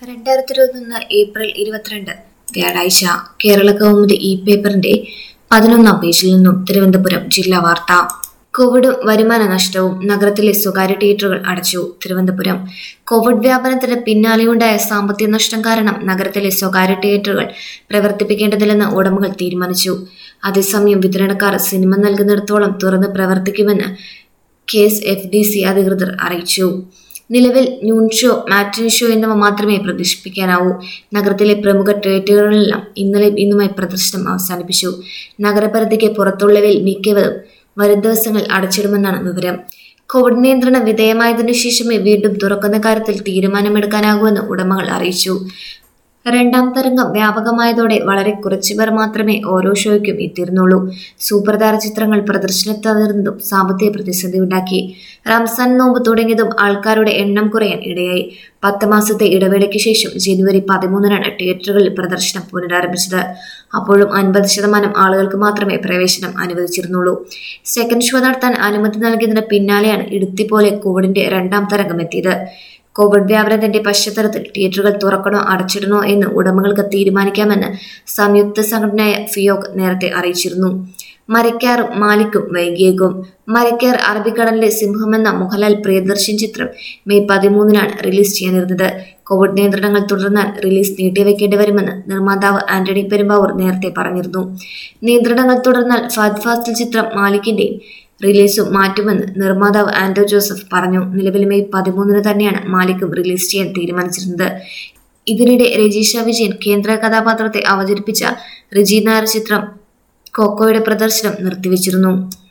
രണ്ടായിരത്തി ഇരുപത്തൊന്ന് ഏപ്രിൽ ഇരുപത്തിരണ്ട് വ്യാഴാഴ്ച കേരള കൗമുദി ഇ പേപ്പറിന്റെ പതിനൊന്നാം പേജിൽ നിന്നും തിരുവനന്തപുരം ജില്ലാ വാർത്ത കോവിഡും വരുമാന നഷ്ടവും നഗരത്തിലെ സ്വകാര്യ തിയേറ്ററുകൾ അടച്ചു തിരുവനന്തപുരം കോവിഡ് വ്യാപനത്തിന് പിന്നാലെയുണ്ടായ സാമ്പത്തിക നഷ്ടം കാരണം നഗരത്തിലെ സ്വകാര്യ തിയേറ്ററുകൾ പ്രവർത്തിപ്പിക്കേണ്ടതില്ലെന്ന് ഉടമകൾ തീരുമാനിച്ചു അതേസമയം വിതരണക്കാർ സിനിമ നൽകുന്നിടത്തോളം തുറന്ന് പ്രവർത്തിക്കുമെന്ന് K S F D C അധികൃതർ അറിയിച്ചു നിലവിൽ ന്യൂൺ ഷോ മാറ്റിനി ഷോ എന്നിവ മാത്രമേ പ്രദർശിപ്പിക്കാനാവൂ നഗരത്തിലെ പ്രമുഖ തിയേറ്ററുകളിലെല്ലാം ഇന്നലെയും ഇന്നുമായി പ്രദർശനം അവസാനിപ്പിച്ചു നഗരപരിധിക്ക് പുറത്തുള്ളവയിൽ മിക്കവരും വരും ദിവസങ്ങളിൽ അടച്ചിടുമെന്നാണ് വിവരം കോവിഡ് നിയന്ത്രണ വിധേയമായതിനു ശേഷമേ വീണ്ടും തുറക്കുന്ന കാര്യത്തിൽ തീരുമാനമെടുക്കാനാകൂവെന്ന് ഉടമകൾ അറിയിച്ചു രണ്ടാം തരംഗം വ്യാപകമായതോടെ വളരെ കുറച്ചുപേർ മാത്രമേ ഓരോ ഷോയ്ക്കും എത്തിയിരുന്നുള്ളൂ സൂപ്പർ താര ചിത്രങ്ങൾ പ്രദർശനത്താതിരുന്നതും സാമ്പത്തിക പ്രതിസന്ധി ഉണ്ടാക്കി റംസാൻ നോമ്പ് തുടങ്ങിയതും ആൾക്കാരുടെ എണ്ണം കുറയാൻ ഇടയായി പത്ത് മാസത്തെ ഇടവേളയ്ക്ക് ശേഷം ജനുവരി പതിമൂന്നിനാണ് തിയേറ്ററുകളിൽ പ്രദർശനം പുനരാരംഭിച്ചത് അപ്പോഴും അൻപത് ശതമാനം ആളുകൾക്ക് മാത്രമേ പ്രവേശനം അനുവദിച്ചിരുന്നുള്ളൂ സെക്കൻഡ് ഷോ നടത്താൻ അനുമതി നൽകിയതിന് പിന്നാലെയാണ് ഇടുത്തി പോലെ കോവിഡിന്റെ രണ്ടാം തരംഗം എത്തിയത് കോവിഡ് വ്യാപനത്തിന്റെ പശ്ചാത്തലത്തിൽ തിയേറ്ററുകൾ തുറക്കണോ അടച്ചിടണോ എന്ന് ഉടമകൾക്ക് തീരുമാനിക്കാമെന്ന് സംയുക്ത സംഘടനയായ ഫിയോക് നേരത്തെ അറിയിച്ചിരുന്നു മരക്കാറും മാലിക്കും വൈകിയേക്കും മരക്കാർ അറബിക്കടലിലെ സിംഹം എന്ന മോഹൻലാൽ പ്രിയദർശൻ ചിത്രം മെയ് പതിമൂന്നിനാണ് റിലീസ് ചെയ്യാനിരുന്നത് കോവിഡ് നിയന്ത്രണങ്ങൾ തുടർന്നാൽ റിലീസ് നീട്ടിവെക്കേണ്ടി വരുമെന്ന് നിർമ്മാതാവ് ആന്റണി പെരുമ്പാവൂർ നേരത്തെ പറഞ്ഞിരുന്നു നിയന്ത്രണങ്ങൾ തുടർന്നാൽ ഫാദ് ഫാസ്റ്റിൽ ചിത്രം മാലിക്കിന്റെയും റിലീസും മാറ്റുമെന്ന് നിർമ്മാതാവ് ആന്റോ ജോസഫ് പറഞ്ഞു നിലവിൽ മെയ് പതിമൂന്നിന് തന്നെയാണ് മാലിക്കും റിലീസ് ചെയ്യാൻ തീരുമാനിച്ചിരുന്നത് ഇതിനിടെ രജീഷ വിജയൻ കേന്ദ്ര കഥാപാത്രത്തെ അവതരിപ്പിച്ച റിജി നായർ ചിത്രം കോക്കോയുടെ പ്രദർശനം നിർത്തിവെച്ചിരുന്നു